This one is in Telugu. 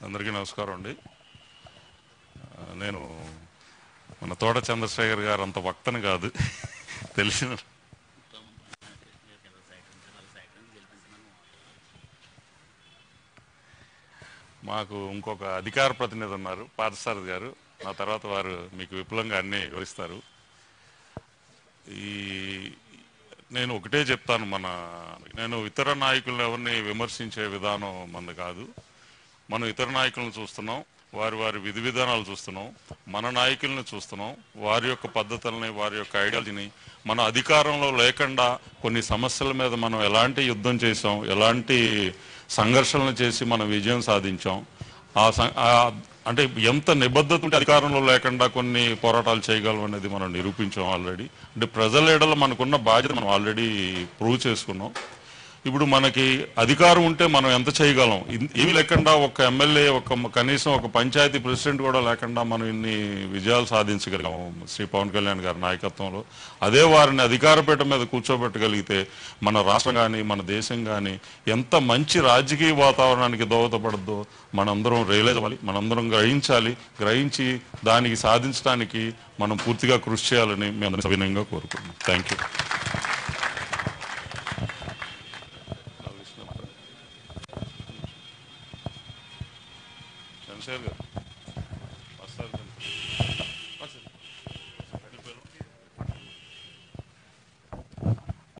అందరికీ నమస్కారం అండి ఆ, నేను మన తోట చంద్రశేఖర్ గారు అంత వక్తని కాదు తెలిసిన మాకు ఇంకొక అధికార ప్రతినిధి ఉన్నారు పార్థసారథి గారు నా తర్వాత వారు మీకు విపులంగా అన్ని వివరిస్తారు ఈ నేను ఒకటే చెప్తాను మన నేను ఇతర నాయకులను ఎవరిని విమర్శించే విధానం మనది కాదు మనం ఇతర నాయకులను చూస్తున్నాం వారి వారి విధి విధానాలు చూస్తున్నాం మన నాయకులను చూస్తున్నాం వారి యొక్క పద్ధతుల్ని వారి యొక్క ఐడియాలజీని మన అధికారంలో లేకుండా కొన్ని సమస్యల మీద మనం ఎలాంటి యుద్ధం చేసాం ఎలాంటి సంఘర్షణలు చేసి మనం విజయం సాధించాం ఆ సం- ఆ అంటే ఎంత నిబద్ధత ఉంటే అధికారంలో లేకుండా కొన్ని పోరాటాలు చేయగలం అనేది మనం నిరూపించాం ఆల్రెడీ అంటే ప్రజల ఎడల మనకున్న బాధ్యత మనం ఆల్రెడీ ప్రూవ్ చేసుకున్నాం ఇప్పుడు మనకి అధికారం ఉంటే మనం ఎంత చేయగలం ఇన్- ఏమీ లేకుండా ఒక ఎమ్మెల్యే ఒక మ- కనీసం ఒక పంచాయతీ ప్రెసిడెంట్ కూడా లేకుండా మనం ఇన్ని విజయాలు సాధించగలిగాం శ్రీ పవన్ కళ్యాణ్ గారి నాయకత్వంలో అదే వారిని అధికారపీఠం మీద కూర్చోబెట్టగలిగితే మన రాష్ట్రం కానీ మన దేశం కానీ ఎంత మంచి రాజకీయ వాతావరణానికి దోహదపడద్దో మనందరం రియలైజ్ అవ్వాలి మనందరం గ్రహించాలి గ్రహించి దానికి సాధించడానికి మనం పూర్తిగా కృషి చేయాలని మేము అందరం సవినయంగా కోరుకుంటున్నాం థ్యాంక్ యూ చంద్రశేఖర్ గారు వస్తారు